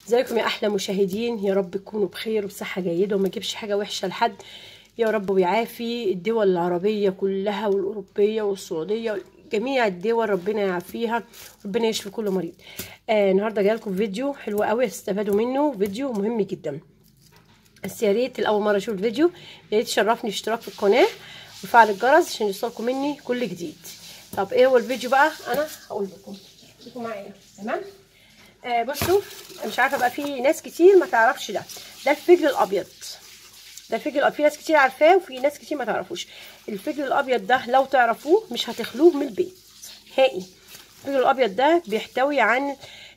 ازيكم يا احلى مشاهدين يا رب تكونوا بخير وبصحه جيده وما يجيبش حاجه وحشه لحد يا رب ويعافي الدول العربيه كلها والاوروبيه والسعوديه جميع الدول ربنا يعافيها ربنا يشفي كل مريض آه النهارده جاي لكم فيديو حلو قوي هتستفادوا منه فيديو مهم جدا بس يا ريت الاول مره اشوف الفيديو يا ريت تشرفني اشتراك في القناه وفعل الجرس عشان يوصلكم مني كل جديد طب ايه هو الفيديو بقى انا هقول لكم خليكم معايا تمام آه بصوا مش عارفه بقى في ناس كتير ما تعرفش ده ده الفجل الابيض ده الفجل الابيض في ناس كتير عارفاه وفي ناس كتير ما تعرفوش الفجل الابيض ده لو تعرفوه مش هتخلوه من البيت نهائي الفجل الابيض ده بيحتوي عن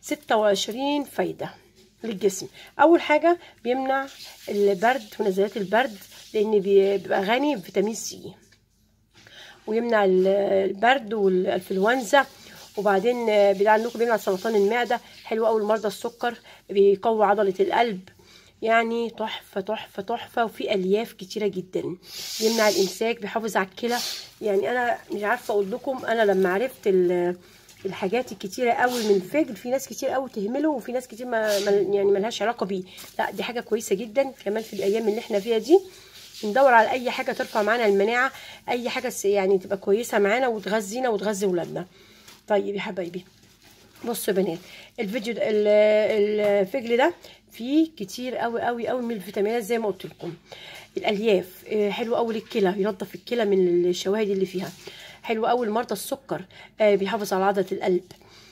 26 فايده للجسم اول حاجه بيمنع البرد ونزلات البرد لان بيبقى غني بفيتامين سي ويمنع البرد والانفلونزا وبعدين بيدعي عنكم بيمنع سرطان المعده حلو قوي لمرضى السكر بيقوي عضله القلب يعني تحفه تحفه تحفه وفي الياف كتيره جدا يمنع الامساك بيحافظ على الكلى يعني انا مش عارفه اقول لكم انا لما عرفت الحاجات الكتيره قوي من الفجل في ناس كتير قوي تهمله وفي ناس كتير ما يعني ملهاش علاقه بيه لا دي حاجه كويسه جدا كمان في الايام اللي احنا فيها دي ندور على اي حاجه ترفع معانا المناعه اي حاجه يعني تبقى كويسه معانا وتغذينا وتغذي ولادنا طيب يا حبايبي بصوا يا بنات الفيديو ده الفجل ده فيه كتير قوي قوي قوي من الفيتامينات زي ما قلت لكم الالياف حلو قوي للكلى ينظف الكلى من الشواهد اللي فيها حلو قوي لمرضى السكر بيحافظ على عضله القلب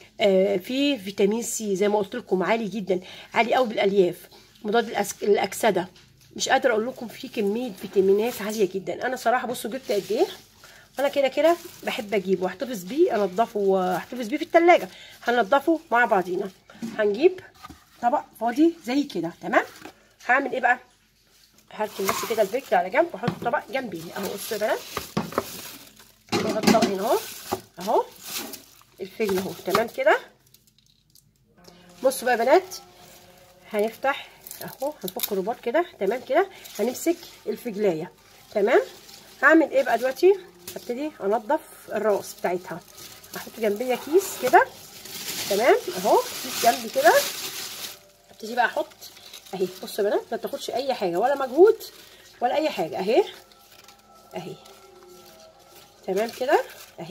في فيتامين سي زي ما قلت لكم عالي جدا عالي قوي بالالياف مضاد الاكسده مش قادره اقول لكم في كميه فيتامينات عاليه جدا انا صراحه بصوا جبت قد ايه انا كده كده بحب اجيبه واحتفظ بيه انضفه واحتفظ بيه في التلاجة هنضفه مع بعضينا هنجيب طبق فاضي زي كده تمام هعمل ايه بقى هركن بس كده الفكر على جنب واحط طبق جنبي اهو بصوا يا بنات الطبق هنا اهو اهو الفجل اهو تمام كده بصوا بقى يا بنات هنفتح اهو هنفك الرباط كده تمام كده هنمسك الفجلايه تمام هعمل ايه بقى دلوقتي هبتدي انضف الراس بتاعتها هحط جنبيه كيس كده تمام اهو كيس جنبي كده هبتدي بقى احط اهي بصوا يا بنات ما تاخدش اي حاجه ولا مجهود ولا اي حاجه اهي اهي تمام كده اهي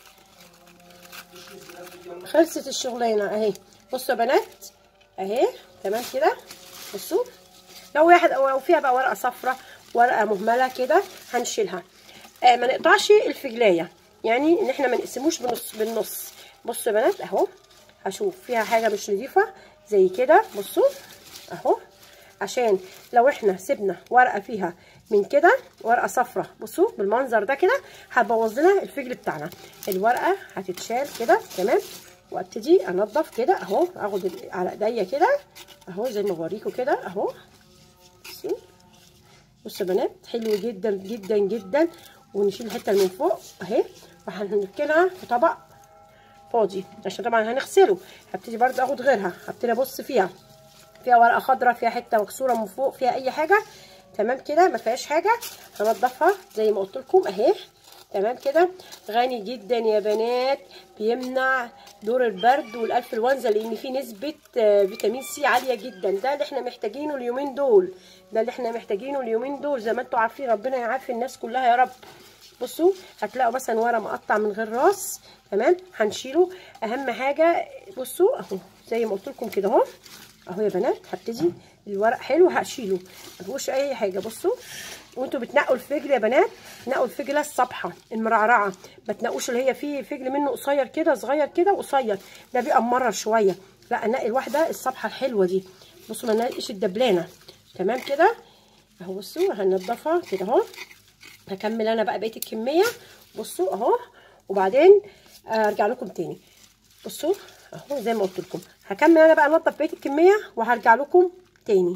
خلصت الشغلانه اهي بصوا يا بنات اهي تمام كده بصوا لو واحد او فيها بقى ورقه صفراء ورقه مهمله كده هنشيلها آه ما نقطعش الفجلايه يعني ان احنا ما نقسموش بالنص بالنص بصوا يا بنات اهو هشوف فيها حاجه مش نظيفه زي كده بصوا اهو عشان لو احنا سيبنا ورقه فيها من كده ورقه صفراء بصوا بالمنظر ده كده هتبوظ لنا الفجل بتاعنا الورقه هتتشال كده تمام وابتدي انضف كده اهو اخد على ايديا كده اهو زي ما بوريكم كده اهو بصوا بصوا يا بنات حلو جدا جدا جدا ونشيل الحته اللي من فوق اهي وهنركنها في طبق فاضي عشان طبعا هنغسله هبتدي برضه اخد غيرها هبتدي ابص فيها فيها ورقه خضراء فيها حته مكسوره من فوق فيها اي حاجه تمام كده ما فيهاش حاجه هنضفها زي ما قلت لكم اهي تمام كده غني جدا يا بنات بيمنع دور البرد والانفلونزا لان فيه نسبه فيتامين سي عاليه جدا ده اللي احنا محتاجينه اليومين دول ده اللي احنا محتاجينه اليومين دول زي ما انتم عارفين ربنا يعافي الناس كلها يا رب بصوا هتلاقوا مثلا ورق مقطع من غير راس تمام هنشيله اهم حاجه بصوا اهو زي ما قلت لكم كده اهو اهو يا بنات هبتدي الورق حلو هشيله ما فيهوش اي حاجه بصوا وانتوا بتنقوا الفجل يا بنات نقوا الفجله الصبحه المرعرعه ما تنقوش اللي هي فيه فجل منه قصير كده صغير كده وقصير ده بيبقى ممرر شويه لا نقي الواحده الصبحه الحلوه دي بصوا ما نقيش الدبلانه تمام كده اهو بصوا هنضفها كده اهو هكمل انا بقى بقيه الكميه بصوا اهو وبعدين ارجع لكم تاني بصوا اهو زي ما قلت لكم هكمل انا بقى انضف بقيه الكميه وهرجع لكم تاني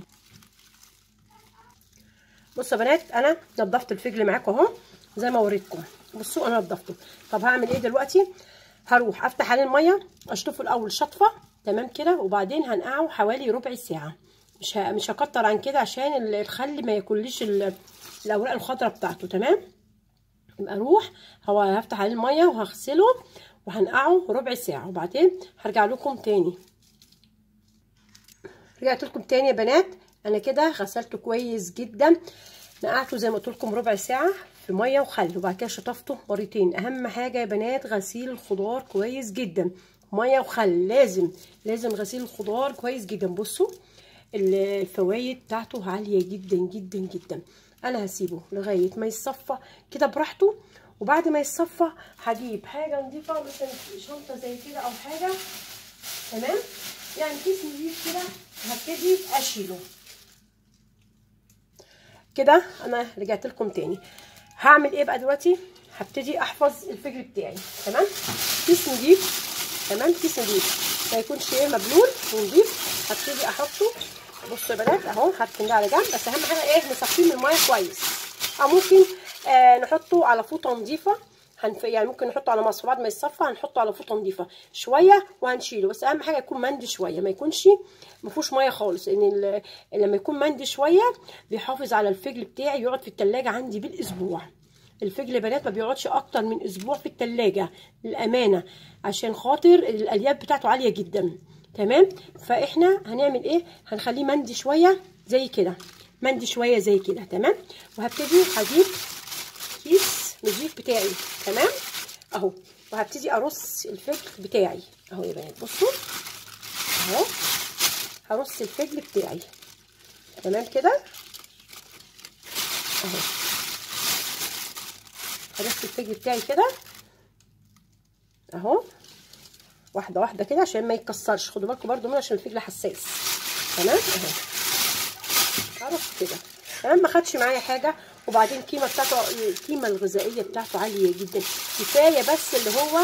بصوا يا بنات انا نضفت الفجل معاكم اهو زي ما وريتكم بصوا انا نضفته طب هعمل ايه دلوقتي هروح افتح عليه الميه اشطفه الاول شطفه تمام كده وبعدين هنقعه حوالي ربع ساعه مش ه... مش هكتر عن كده عشان الخل ما ياكليش الاوراق الخضراء بتاعته تمام يبقى اروح هو هفتح عليه الميه وهغسله وهنقعه ربع ساعه وبعدين هرجع لكم تاني رجعت لكم تاني يا بنات انا كده غسلته كويس جدا نقعته زي ما قلت لكم ربع ساعه في ميه وخل وبعد كده شطفته مرتين اهم حاجه يا بنات غسيل الخضار كويس جدا ميه وخل لازم لازم غسيل الخضار كويس جدا بصوا الفوايد بتاعته عاليه جدا جدا جدا انا هسيبه لغايه ما يتصفى كده براحته وبعد ما يتصفى هجيب حاجه نضيفه مثلا شنطه زي كده او حاجه تمام يعني كيس نضيف كده هبتدي اشيله كده انا رجعت لكم تاني هعمل ايه بقى دلوقتي هبتدي احفظ الفجر بتاعي تمام كيس نضيف تمام كيس نضيف ما يكونش ايه مبلول ونضيف هبتدي احطه بصوا يا بنات اهو هركن ده على جنب بس اهم حاجه ايه نصفيه من الميه كويس او ممكن آه نحطه على فوطه نضيفه هنف... يعني ممكن نحطه على مصفى بعد ما يتصفى هنحطه على فوطه نضيفه شويه وهنشيله بس اهم حاجه يكون مندي شويه ما يكونش ما فيهوش ميه خالص لان ال... لما يكون مندي شويه بيحافظ على الفجل بتاعي يقعد في التلاجة عندي بالاسبوع الفجل بنات ما بيقعدش اكتر من اسبوع في التلاجة للامانه عشان خاطر الالياف بتاعته عاليه جدا تمام فاحنا هنعمل ايه هنخليه مندي شويه زي كده مندي شويه زي كده تمام وهبتدي هجيب كيس نضيف بتاعي تمام اهو وهبتدي ارص الفجل بتاعي اهو يا بنات بصوا اهو هرص الفجل بتاعي تمام كده اهو هرص الفجل بتاعي كده اهو واحده واحده كده عشان ما يتكسرش خدوا بالكم برده منه عشان الفجل حساس تمام اهو هرص كده تمام ما خدش معايا حاجه وبعدين القيمه بتاعته القيمه الغذائيه بتاعته عاليه جدا كفايه بس اللي هو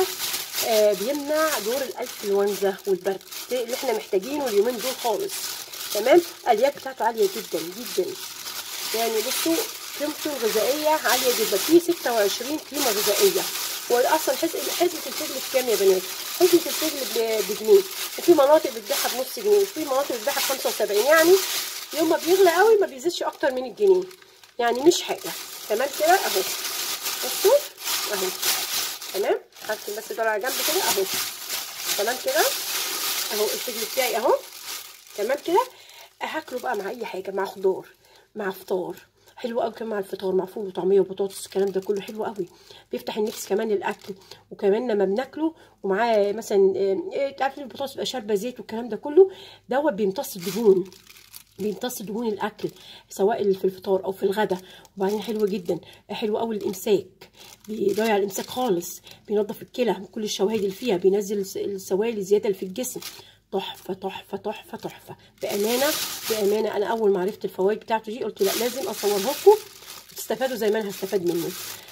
آه بيمنع دور الانفلونزا والبرد اللي احنا محتاجينه اليومين دول خالص تمام الالياف بتاعته عاليه جدا جدا يعني بصوا قيمته الغذائيه عاليه جدا في 26 قيمه غذائيه واصلا حزمه الفجل بكام يا بنات حزمه الفجل بجنيه وفي مناطق بتبيعها بنص جنيه وفي مناطق بتبيعها ب 75 يعني يوم ما بيغلى قوي ما بيزيدش اكتر من الجنيه يعني مش حاجه تمام كده اهو بصوا اهو تمام هركن بس دول على جنب كده اهو تمام كده اهو الفجل بتاعي اهو تمام كده هاكله بقى مع اي حاجه مع خضار مع فطار حلو قوي كمان مع الفطار مع فول وطعميه وبطاطس الكلام ده كله حلو قوي بيفتح النفس كمان للاكل وكمان لما بناكله ومعاه مثلا ايه عارفين البطاطس بيبقى شاربه زيت والكلام ده كله دوت بيمتص الدهون بيمتص دهون الاكل سواء في الفطار او في الغداء وبعدين حلو جدا حلو قوي الامساك بيضيع الامساك خالص بينظف الكلى من كل الشواهد اللي فيها بينزل السوائل الزياده اللي في الجسم تحفه تحفه تحفه تحفه بامانه بامانه انا اول ما عرفت الفوائد بتاعته دي قلت لا لازم اصورها لكم وتستفادوا زي ما انا هستفاد منه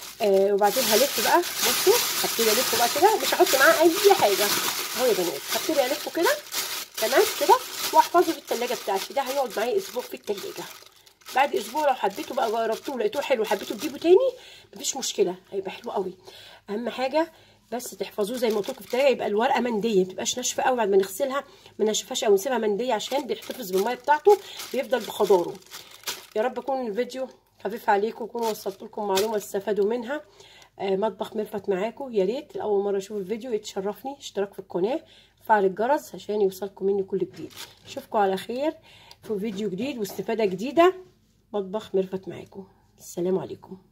آه وبعدين هلف بقى بصوا هبتدي الفه بقى كده مش هحط معاه اي حاجه اهو يا بنات هبتدي الفه كده تمام كده واحفظه في التلاجة بتاعتي ده هيقعد معايا اسبوع في التلاجة بعد اسبوع لو حبيته بقى جربتوه لقيتوه حلو حبيتوا تجيبه تاني مفيش مشكله هيبقى حلو قوي اهم حاجه بس تحفظوه زي ما قلت لكم في التلاجة يبقى الورقه منديه ما تبقاش ناشفه قوي بعد ما نغسلها ما نشفهاش قوي نسيبها منديه عشان بيحتفظ بالميه بتاعته بيفضل بخضاره يا رب يكون الفيديو خفيف عليكم وكون وصلت لكم معلومه تستفادوا منها آه مطبخ مرفت معاكم يا ريت اول مره اشوف الفيديو يتشرفني اشتراك في القناه فعل الجرس عشان يوصلكم مني كل جديد اشوفكم على خير في فيديو جديد واستفاده جديده مطبخ مرفت معاكم السلام عليكم